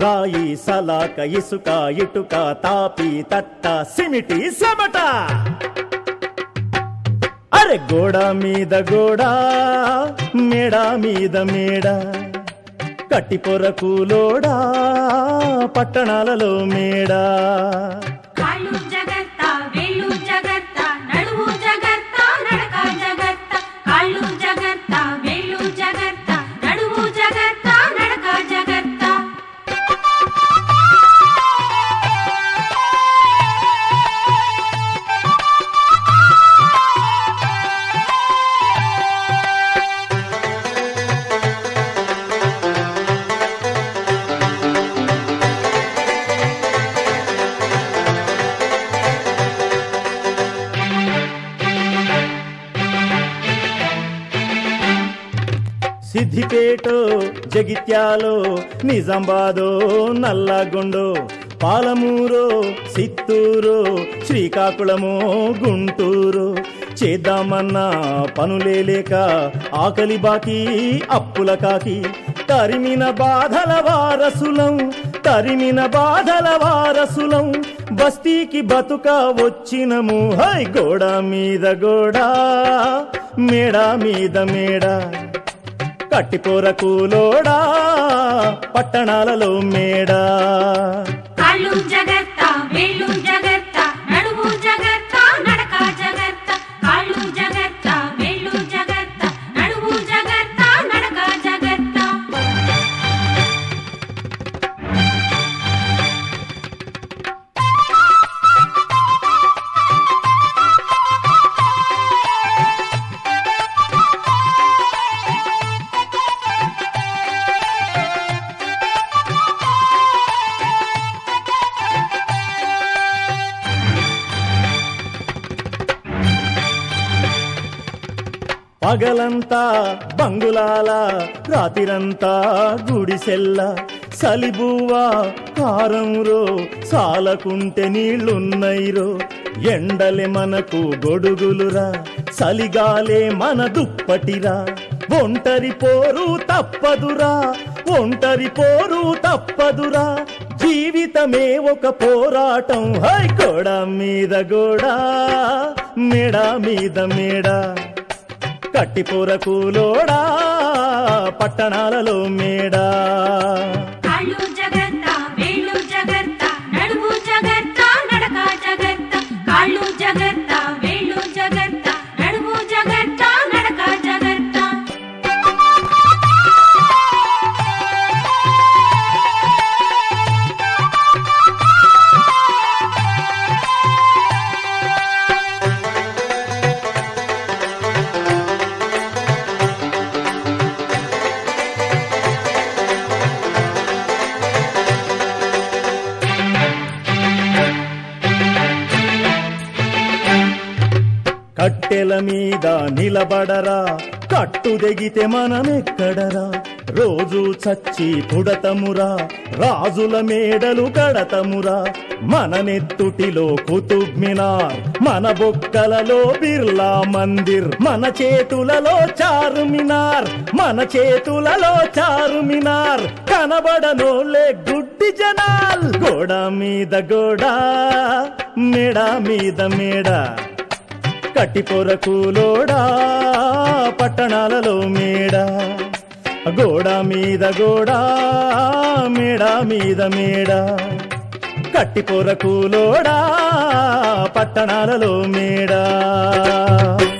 రాయి సలాక ఇసుక ఇటుక తాపి తట్ట సిమిటి సెమట అరే గోడ మీద గోడ మేడ మీద మేడ కట్టి పొరకులోడా పట్టణాలలో మేడా కాళ్ళు జగత్త వేళ్ళు జగత్త నడువు జగత్త నడక జగత్త కాళ్ళు జగత్త వేళ్ళు జగత్త నడువు జగత్త నడక జగత్త సిద్దిపేటో జగిత్యాలో నిజామాబాదో నల్లగొండో పాలమూరో సిత్తూరు శ్రీకాకుళమో గుంటూరు చేద్దామన్నా పనులే లేక ఆకలి బాకి అప్పుల కాకి తరిమిన బాధల వారసులం తరిమిన బాధల వారసులం బస్తీకి బతుక వచ్చినము హై గోడ మీద గోడ మేడ మీద మేడ కట్టిపోరకులోడా పట్టణాలలో మేడా కాళ్ళు జగత్త వేళ్ళు జగత్త నడువు జగత్త నడక జగత్త కాళ్ళు జగత్త వేళ్ళు జగత్త నడువు జగత్త నడక జగత్త పగలంతా బంగులాల రాతిరంతా గుడిసెల్ల సలిబువ్వా కారంరో సాలకుంటే నీళ్లున్నైరో ఎండలే మనకు గొడుగులురా సలిగాలే మన దుప్పటిరా ఒంటరి పోరు తప్పదురా ఒంటరి పోరు తప్పదురా జీవితమే ఒక పోరాటం హై గోడ మీద గోడ మేడ మీద మేడ కట్టిపోరకులోడా పట్టణాలలో మేడా కాళ్ళు జగత్త వేళ్ళు జగత్త నడువు జగత్త నడక జగత్త కాళ్ళు జగత్త వేళ్ళు జగత్త నడువు జగత్త నడక జగత్త కట్టెల మీద నిలబడరా కట్టు దిగితే మనమెక్కడరా రోజు చచ్చి పుడతమురా రాజుల మేడలు కడతమురా మన నెత్తుటిలో కుతుబ్ మినార్ మన బొక్కలలో బిర్లా మందిర్ మన చేతులలో చారు మినార్ మన చేతులలో చారు మినార్ కనబడనోలే గుడ్డి జనాల్ గోడ మీద గోడ మేడ మీద మేడ కట్టిపొరకులోడా పట్టణాలలో మేడ గోడ మీద గోడ మేడ మీద మేడ కట్టిపొరకులోడా పట్టణాలలో మేడ